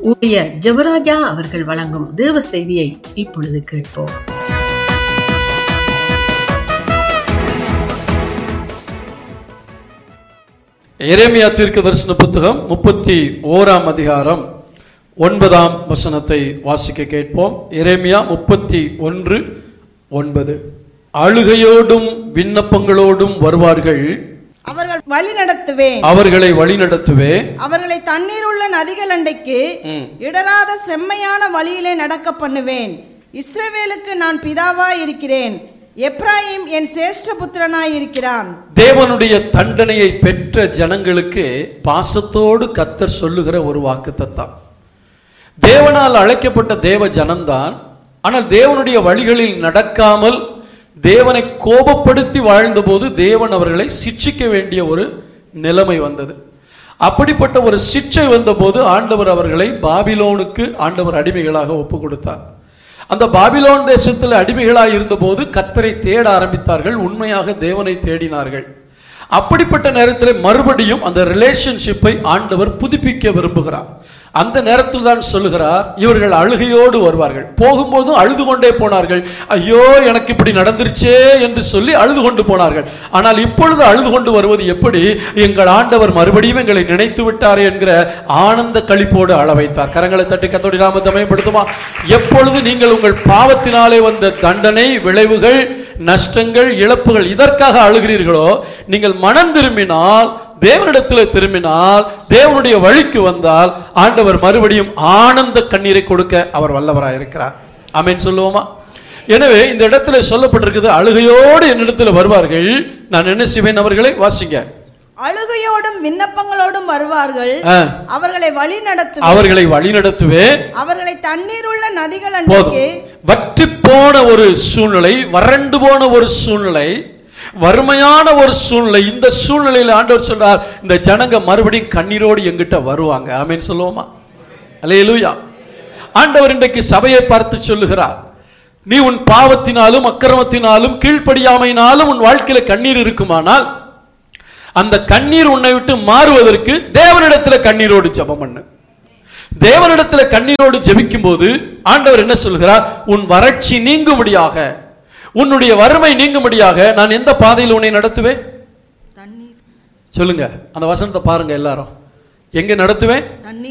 ஊழியர் ஜெபராஜா அவர்கள் வழங்கும் தேவ செய்தியை இப்பொழுது கேட்போம் எரேமியா தீர்க்க தரிசன புத்தகம் முப்பத்தி ஓராம் அதிகாரம் ஒன்பதாம் வசனத்தை வாசிக்க கேட்போம் எரேமியா முப்பத்தி ஒன்று ஒன்பது அழுகையோடும் விண்ணப்பங்களோடும் வருவார்கள் அவர்கள் வழி நடத்துவேன் அவர்களை வழிநடத்துவே அவர்களை தண்ணீர் உள்ள நதிகள் அண்டைக்கு ம். இடராத செம்மையான வழியிலே நடக்க பண்ணுவேன் இஸ்ரவேலுக்கு நான் பிதாவாய் இருக்கிறேன் எப்ராயிம் என் சேஷ்ட புத்திரனாய் இருக்கிறான் தேவனுடைய தண்டனையை பெற்ற ஜனங்களுக்கு பாசத்தோடு கத்தர் சொல்லுகிற ஒரு வாக்குத்தத்தம் தேவனால் அழைக்கப்பட்ட தேவ ஜனம்தான் ஆனால் தேவனுடைய வழிகளில் நடக்காமல் தேவனை கோபப்படுத்தி வாழ்ந்தபோது தேவன் அவர்களை சிட்சிக்க வேண்டிய ஒரு நிலைமை வந்தது அப்படிப்பட்ட ஒரு சிட்சை வந்தபோது ஆண்டவர் அவர்களை பாபிலோனுக்கு ஆண்டவர் அடிமைகளாக ஒப்பு கொடுத்தார் அந்த பாபிலோன் தேசத்தில் அடிமைகளாய் இருந்தபோது கத்தரை தேட ஆரம்பித்தார்கள் உண்மையாக தேவனை தேடினார்கள் அப்படிப்பட்ட நேரத்தில் மறுபடியும் அந்த ரிலேஷன்ஷிப்பை ஆண்டவர் புதுப்பிக்க விரும்புகிறார் அந்த நேரத்தில் தான் சொல்லுகிறார் இவர்கள் அழுகையோடு வருவார்கள் போகும்போதும் அழுது கொண்டே போனார்கள் ஐயோ எனக்கு இப்படி நடந்துருச்சே என்று சொல்லி அழுது கொண்டு போனார்கள் ஆனால் இப்பொழுது அழுது கொண்டு வருவது எப்படி எங்கள் ஆண்டவர் மறுபடியும் எங்களை நினைத்து விட்டாரே என்கிற ஆனந்த களிப்போடு அள வைத்தார் கரங்களை தட்டி கத்தோடி நாமத்தை மயப்படுத்துமா எப்பொழுது நீங்கள் உங்கள் பாவத்தினாலே வந்த தண்டனை விளைவுகள் நஷ்டங்கள் இழப்புகள் இதற்காக அழுகிறீர்களோ நீங்கள் மனம் திரும்பினால் தேவனிடத்தில் திரும்பினால் தேவனுடைய வழிக்கு வந்தால் ஆண்டவர் மறுபடியும் ஆனந்த கண்ணீரை கொடுக்க அவர் வல்லவராக இருக்கிறார் ஆமென் சொல்லுவோமா எனவே இந்த இடத்துல சொல்லப்பட்டிருக்குது அழுகையோடு என்னிடத்துல வருவார்கள் நான் என்ன செய்வேன் அவர்களை வாசிங்க அழுகையோடும் விண்ணப்பங்களோடும் வருவார்கள் ஆ. அவர்களை வழி நடத்துவேன் அவர்களை வழிநடத்துவேன் அவர்களை தண்ணீர் உள்ள நதிகள் போதும் அண்டைக்கு வற்றி போன ஒரு சூழ்நிலை வறண்டு போன ஒரு சூழ்நிலை வறுமையான ஒரு சூழ்நிலை இந்த சூழ்நிலையில் ஆண்டவர் சொல்றார் இந்த ஜனங்க மறுபடியும் கண்ணீரோடு எங்கிட்ட வருவாங்க ஆமென் சொல்லுவோமா அல்லேலூயா ஆண்டவர் இன்றைக்கு சபையை பார்த்து சொல்லுகிறார் நீ உன் பாவத்தினாலும் அக்கிரமத்தினாலும் கீழ்ப்படியாமையினாலும் உன் வாழ்க்கையில கண்ணீர் இருக்குமானால் அந்த கண்ணீர் உன்னை விட்டு மாறுவதற்கு தேவனிடத்துல கண்ணீரோடு ஜெபம் பண்ணு தேவனிடத்துல கண்ணீரோடு ஜெபிக்கும் போது ஆண்டவர் என்ன சொல்கிறார் உன் வறட்சி நீங்கும்படியாக உன்னுடைய வறுமை நீங்கும்படியாக நான் எந்த பாதையில் உன்னை நடத்துவேன் தண்ணீர் சொல்லுங்க அந்த வசனத்தை பாருங்க எல்லாரும் எங்க நடத்துவேன் தண்ணீர்